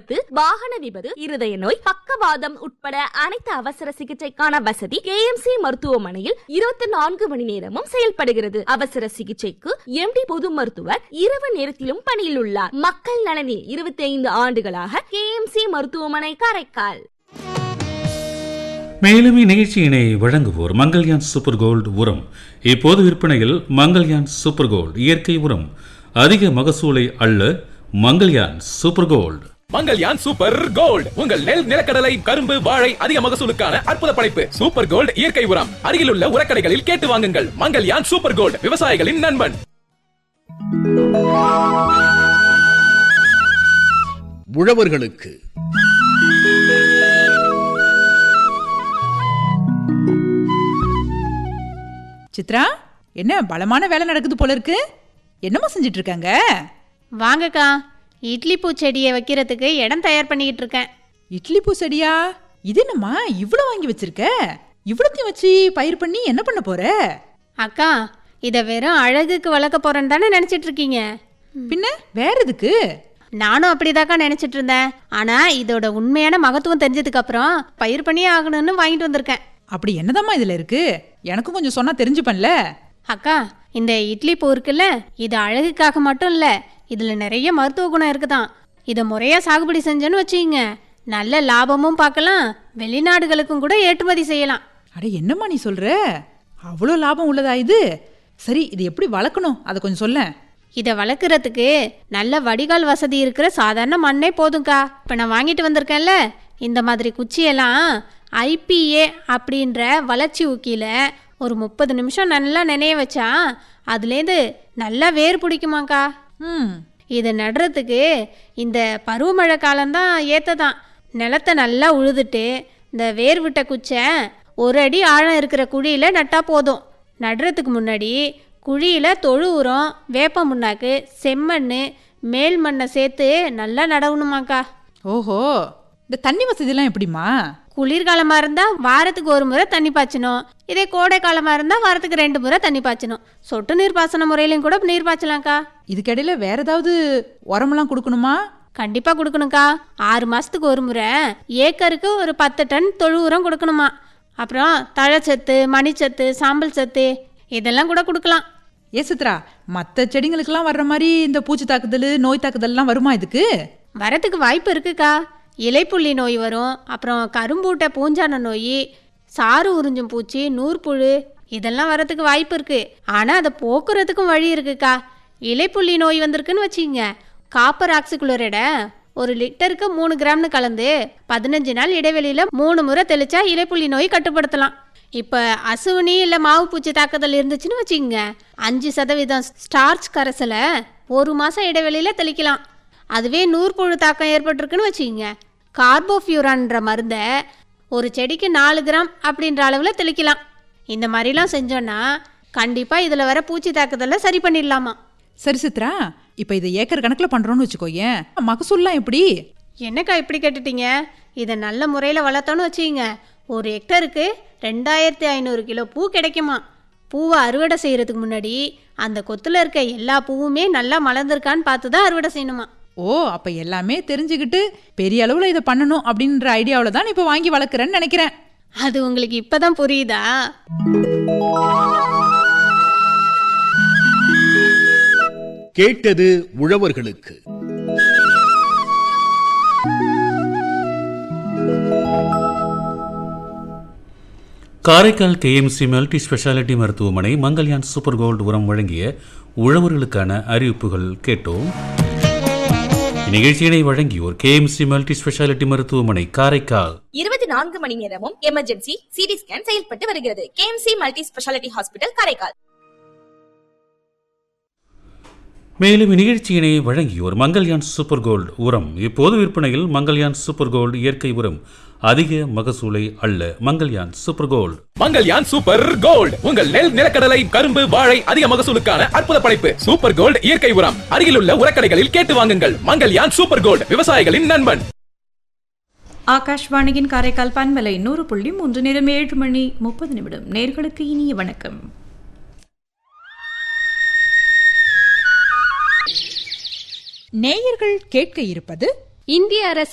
விபத்து வாகன விபத்து இருதய நோய் பக்கவாதம் உட்பட அனைத்து அவசர சிகிச்சைக்கான வசதி கேஎம்சி மருத்துவமனையில் இருபத்தி நான்கு மணி நேரமும் செயல்படுகிறது அவசர சிகிச்சைக்கு எம்டி பொது மருத்துவர் இரவு நேரத்திலும் பணியில் உள்ளார் மக்கள் நலனில் இருபத்தி ஐந்து ஆண்டுகளாக கேஎம்சி மருத்துவமனை காரைக்கால் மேலும் இந்நிகழ்ச்சியினை வழங்குவோர் மங்கள்யான் சூப்பர் கோல்டு உரம் இப்போது விற்பனையில் மங்கள்யான் சூப்பர் கோல்டு இயற்கை உரம் அதிக மகசூலை அள்ள Mangalyaan super gold Mangalyaan super gold உங்கள் நெல் நிலக்கடலை கரும்பு வாழை அதிக மகசூலுக்கான அற்புத படைப்பு சூப்பர் கோல்ட் இயற்கை உரம் அருகிலுள்ள உரக்கடைகளில் கேட்டு வாங்குங்கள் மங்கல்யான் சூப்பர் கோல்ட் விவசாயிகளின் நண்பன் உழவர்களுக்கு சித்ரா என்ன பலமான வேலை நடக்குது போல இருக்கு என்னம்மா செஞ்சிட்டு இருக்காங்க வாங்கக்கா இட்லி பூ செடியை வைக்கிறதுக்கு இடம் தயார் பண்ணிக்கிட்டு இருக்கேன் இட்லி பூ செடியா இது என்னம்மா இவ்வளோ வாங்கி வச்சிருக்க இவ்வளோத்தையும் வச்சு பயிர் பண்ணி என்ன பண்ண போற அக்கா இதை வெறும் அழகுக்கு வளர்க்க போறேன்னு தானே நினைச்சிட்டு இருக்கீங்க பின்ன வேற எதுக்கு நானும் அப்படிதாக்கா நினைச்சிட்டு இருந்தேன் ஆனா இதோட உண்மையான மகத்துவம் தெரிஞ்சதுக்கு அப்புறம் பயிர் பண்ணியே ஆகணும்னு வாங்கிட்டு வந்திருக்கேன் அப்படி என்னதாம்மா இதுல இருக்கு எனக்கும் கொஞ்சம் சொன்னா தெரிஞ்சுப்பேன்ல அக்கா இந்த இட்லி பூ இருக்குல்ல இது அழகுக்காக மட்டும் இல்ல இதுல நிறைய மருத்துவ குணம் இருக்குதான் இதை முறையா சாகுபடி செஞ்சோன்னு வச்சுக்கோங்க நல்ல லாபமும் பார்க்கலாம் வெளிநாடுகளுக்கும் கூட ஏற்றுமதி செய்யலாம் அட என்னம்மா நீ சொல்ற அவ்வளோ லாபம் உள்ளதா இது சரி இது எப்படி வளர்க்கணும் அதை கொஞ்சம் சொல்லேன் இதை வளர்க்குறதுக்கு நல்ல வடிகால் வசதி இருக்கிற சாதாரண மண்ணே போதும்க்கா இப்போ நான் வாங்கிட்டு வந்திருக்கேன்ல இந்த மாதிரி குச்சியெல்லாம் ஐபிஏ அப்படின்ற வளர்ச்சி ஊக்கியில் ஒரு முப்பது நிமிஷம் நல்லா நினைய வச்சா அதுலேருந்து நல்லா வேர் பிடிக்குமாக்கா ம் இதை நடுறதுக்கு இந்த பருவமழை காலம்தான் ஏற்றதான் நிலத்தை நல்லா உழுதுட்டு இந்த வேர் விட்ட குச்சை ஒரு அடி ஆழம் இருக்கிற குழியில் நட்டா போதும் நடுறதுக்கு முன்னாடி குழியில் தொழு உரம் வேப்ப முன்னாக்கு செம்மண் மேல் மண்ணை சேர்த்து நல்லா நடவுணுமாக்கா ஓஹோ இந்த தண்ணி வசதிலாம் எப்படிம்மா குளிர்காலமாக இருந்தால் வாரத்துக்கு ஒரு முறை தண்ணி பாய்ச்சணும் இதே கோடை காலமாக இருந்தால் வாரத்துக்கு ரெண்டு முறை தண்ணி பாய்ச்சணும் சொட்டு நீர் பாசன முறையிலையும் கூட நீர் பாய்ச்சலாம்க்கா இதுக்கிடையில வேற ஏதாவது உரமெல்லாம் கொடுக்கணுமா கண்டிப்பாக கொடுக்கணும்க்கா ஆறு மாதத்துக்கு ஒரு முறை ஏக்கருக்கு ஒரு பத்து டன் தொழு உரம் கொடுக்கணுமா அப்புறம் தழைச்சத்து மணிச்சத்து சாம்பல் சத்து இதெல்லாம் கூட கொடுக்கலாம் ஏ சித்ரா மற்ற செடிங்களுக்கெல்லாம் வர்ற மாதிரி இந்த பூச்சி தாக்குதல் நோய் தாக்குதல்லாம் வருமா இதுக்கு வரத்துக்கு வாய்ப்பு இருக்குக்கா இலைப்புள்ளி நோய் வரும் அப்புறம் கரும்பூட்டை பூஞ்சான நோய் சாறு உறிஞ்சும் பூச்சி நூற்புழு இதெல்லாம் வரத்துக்கு வாய்ப்பு இருக்கு ஆனால் அதை போக்குறதுக்கும் வழி இருக்குக்கா இலைப்புள்ளி நோய் வந்திருக்குன்னு வச்சுக்கோங்க காப்பர் ஆக்சிகுளோரைட ஒரு லிட்டருக்கு மூணு கிராம்னு கலந்து பதினஞ்சு நாள் இடைவெளியில் மூணு முறை தெளிச்சா இலைப்புள்ளி நோய் கட்டுப்படுத்தலாம் இப்போ அசுவினி இல்லை மாவு பூச்சி தாக்குதல் இருந்துச்சுன்னு வச்சுக்கோங்க அஞ்சு சதவீதம் ஸ்டார்ச் கரைசலை ஒரு மாதம் இடைவெளியில் தெளிக்கலாம் அதுவே நூற்புழு தாக்கம் ஏற்பட்டிருக்குன்னு வச்சுக்கோங்க கார்போஃபியூரான்ற மருந்தை ஒரு செடிக்கு நாலு கிராம் அப்படின்ற அளவில் தெளிக்கலாம் இந்த மாதிரிலாம் செஞ்சோன்னா கண்டிப்பாக இதில் வர பூச்சி தாக்குதலை சரி பண்ணிடலாமா சரி சித்ரா இப்போ இதை ஏக்கர் கணக்கில் பண்ணுறோன்னு வச்சுக்கோயேன் மகசூல்லாம் எப்படி என்னக்கா இப்படி கேட்டுட்டீங்க இதை நல்ல முறையில் வளர்த்தோன்னு வச்சுக்கோங்க ஒரு ஹெக்டருக்கு ரெண்டாயிரத்தி ஐநூறு கிலோ பூ கிடைக்குமா பூவை அறுவடை செய்கிறதுக்கு முன்னாடி அந்த கொத்தில் இருக்க எல்லா பூவுமே நல்லா மலர்ந்திருக்கான்னு பார்த்து தான் அறுவடை செய்யணுமா ஓ அப்போ எல்லாமே தெரிஞ்சுக்கிட்டு பெரிய அளவில் இதை பண்ணணும் அப்படின்ற ஐடியாவில் தான் இப்போ வாங்கி வளர்க்குறேன்னு நினைக்கிறேன் அது உங்களுக்கு இப்பதான் புரியுதா கேட்டது உழவர்களுக்கு காரைக்கால் கேஎம்சி மல்டி ஸ்பெஷாலிட்டி மருத்துவமனை மங்கள்யான் சூப்பர் கோல்டு உரம் வழங்கிய உழவர்களுக்கான அறிவிப்புகள் கேட்டோம் இந்நிகழ்ச்சியினை வழங்கியோர் கேஎம்சி மல்டி ஸ்பெஷாலிட்டி மருத்துவமனை காரைக்கால் இருபத்தி நான்கு மணி நேரமும் எமர்ஜென்சி சிடி ஸ்கேன் செயல்பட்டு வருகிறது KMC multi speciality hospital Karaikal மேலும் இந்நிகழ்ச்சியினை வழங்கியோர் மங்கள்யான் சூப்பர் கோல்டு உரம் இப்போது விற்பனையில் மங்கள்யான் சூப்பர் கோல்டு இயற்கை உரம் அதிக மகசூலை அள்ள Mangalyaan super gold Mangalyaan super gold உங்கள் நெல் நிலக்கடலை கரும்பு வாழை அதிக மகசூலுக்கான அற்புத படைப்பு சூப்பர் கோல்ட் இயற்கை உரம் அருகிலுள்ள உரக்கடைகளில் கேட்டு வாங்குங்கள் மங்கல்யான் சூப்பர் கோல்ட் விவசாயிகளின் நண்பன் ஆகாஷ்வாணியின் காரைக்கால் பன்மலை நூறு புள்ளி மூன்று நேரம் ஏழு மணி முப்பது நிமிடம் நேர்களுக்கு இனிய வணக்கம் நேயர்கள் கேட்க இருப்பது இந்திய அரசு